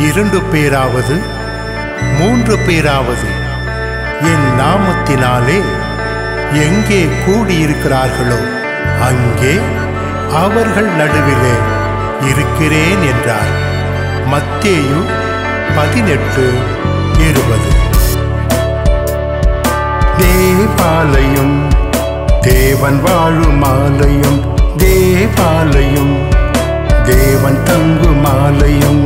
இரண்டு பேராவது மூன்று பேராவது என் நாமத்தினாலே எங்கே கூடியிருக்கிறார்களோ அங்கே அவர்கள் நடுவிலே இருக்கிறேன் என்றார் மத்தேயு பதினெட்டு இருபது தேவாலயம் தேவன் வாழும் ஆலயம் தேவாலயம் தேவன் தங்கும் ஆலயம்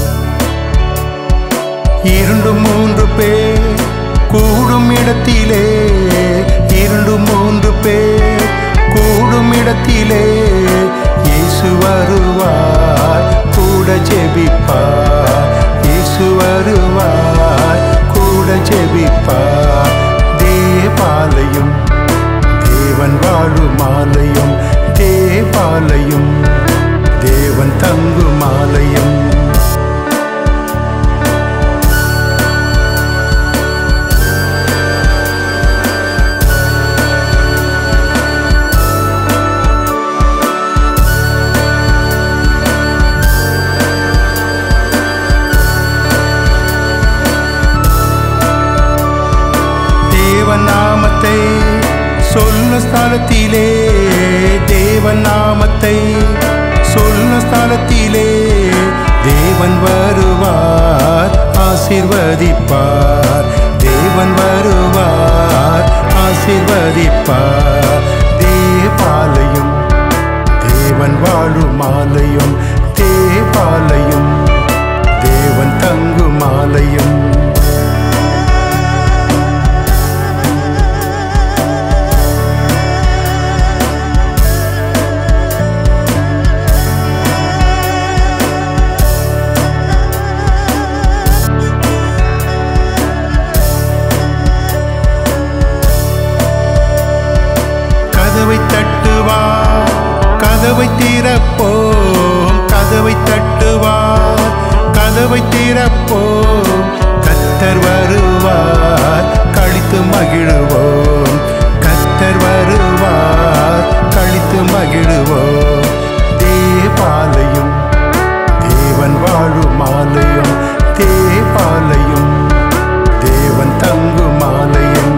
இரண்டு மூன்று பேர் கூடும் இடத்திலே இரண்டு மூன்று பேர் கூடும் இடத்திலே இயேசு வருவார் கூட ஜெபிப்பார் இயேசு வருவார் கூட ஜெபிப்பார் தேவாலயம் தேவன் வாழும் ஆலயம் தேவாலயம் தேவன் தங்கும் ஆலயம் தேவன் நாமத்தை சொல்லும் ஸ்தலத்திலே தேவன் நாமத்தை சொல்லும் ஸ்தலத்திலே தேவன் வருவார் ஆசீர்வதிப்பார் தேவன் வருவார் ஆசீர்வதிப்பார் தேவாலயம் தேவன் வாழும் ஆலயம் தேவாலயம் தேவன் தங்கும் ஆலயம் கதவை தட்டுவார் கதவை திறப்போம் கதவை தட்டுவார் கதவை திறப்போம் கத்தர் வருவார் கழித்து மகிழுவோம் கத்தர் வருவார் கழித்து மகிழுவோம் தேவாலயம் தேவன் வாழும் ஆலயம் தேவாலயம் தேவன் தங்கும் ஆலயம்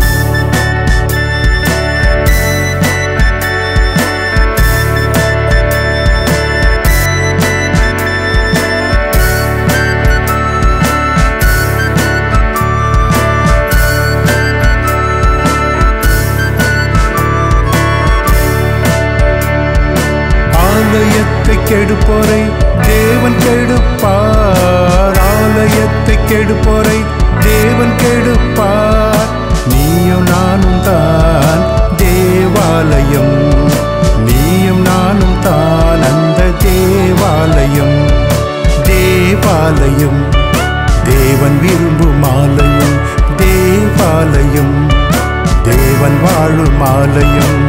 ஆலயத்தை கெடுப்போரை தேவன் கெடுப்பார் ஆலயத்தை கெடுப்போரை தேவன் கெடுப்பார் நீயும் நானும் தான் தேவாலயம் நீயும் நானும் தான் அந்த தேவாலயம் தேவாலயம் தேவன் விரும்பும் ஆலயம் தேவாலயம் தேவன் வாழும் ஆலயம்